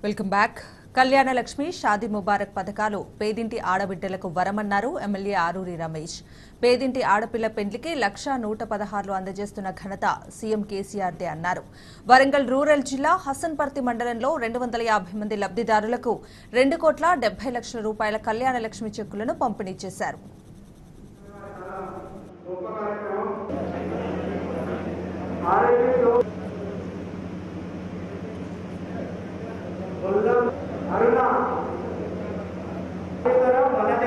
welcome back కళ్యాణ లక్ష్మి షాదీ ముబారక్ పథకాలు పేదింటి ఆడబిడ్డలకు వరమన్నారు ఎమ్మెల్యే ఆరూరి రమేష్ పేదింటి ఆడపిల్ల పెండ్లికి లక్ష నూట పదహారులు అందజేస్తున్న ఘనత సీఎం కేసీఆర్దే అన్నారు వరంగల్ రూరల్ జిల్లా హసన్పర్తి మండలంలో రెండు వందల యాభై మంది లబ్ధిదారులకు రెండు కోట్ల డెబ్బై లక్షల రూపాయల కళ్యాణ లక్ష్మి చెక్కులను పంపిణీ చేశారు ఆరోగ్యంలో బొల్లం అరుణ ఇతర వనజ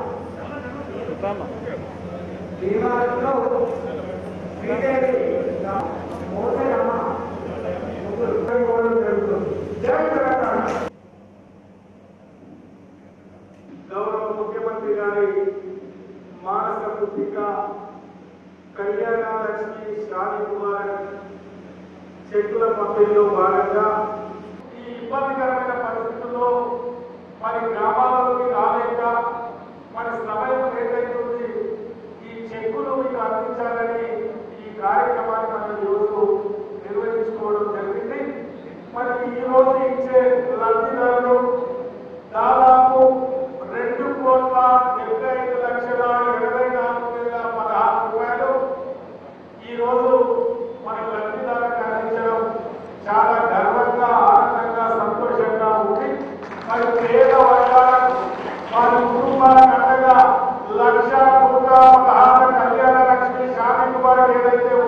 భీమాలో శ్రీదేవి మోసరమ్మ ముగ్గురు కూడా జరుగుతుంది జై తెలంగాణ గౌరవ ముఖ్యమంత్రి గారి మానస పుత్రిక కళ్యాణ లక్ష్మి షాది ముబారక్ చెక్కుల పంపిణీలో భాగంగా ఈ ఇబ్బందికరమైన పరిస్థితుల్లో మరి గ్రామాల్లోకి రాలేక మరి సమయం ఏదైతుంది ఈ చెక్కులు మీకు అందించాలని ఈ కార్యక్రమాన్ని మనం ఈరోజు నిర్వహించుకోవడం జరిగింది మరి ఈ రోజు ఇచ్చే లబ్ధిదారులు దాదాపు రెండు కోట్ల డెబ్బై ఐదు లక్షల ఇరవై నాలుగు వేల పదహారు రూపాయలు ఈ రోజు మన లబ్ధిదారులకు అందించడం చాలా గర్వంగా ఆనందంగా సంతోషంగా ఉంది మరి పేద వర్గాలకు వారి కుటుంబాలకు అండగా లక్ష నూట పదహారు కళ్యాణ లక్ష్మి షాదీ ముబారక్ ఏదైతే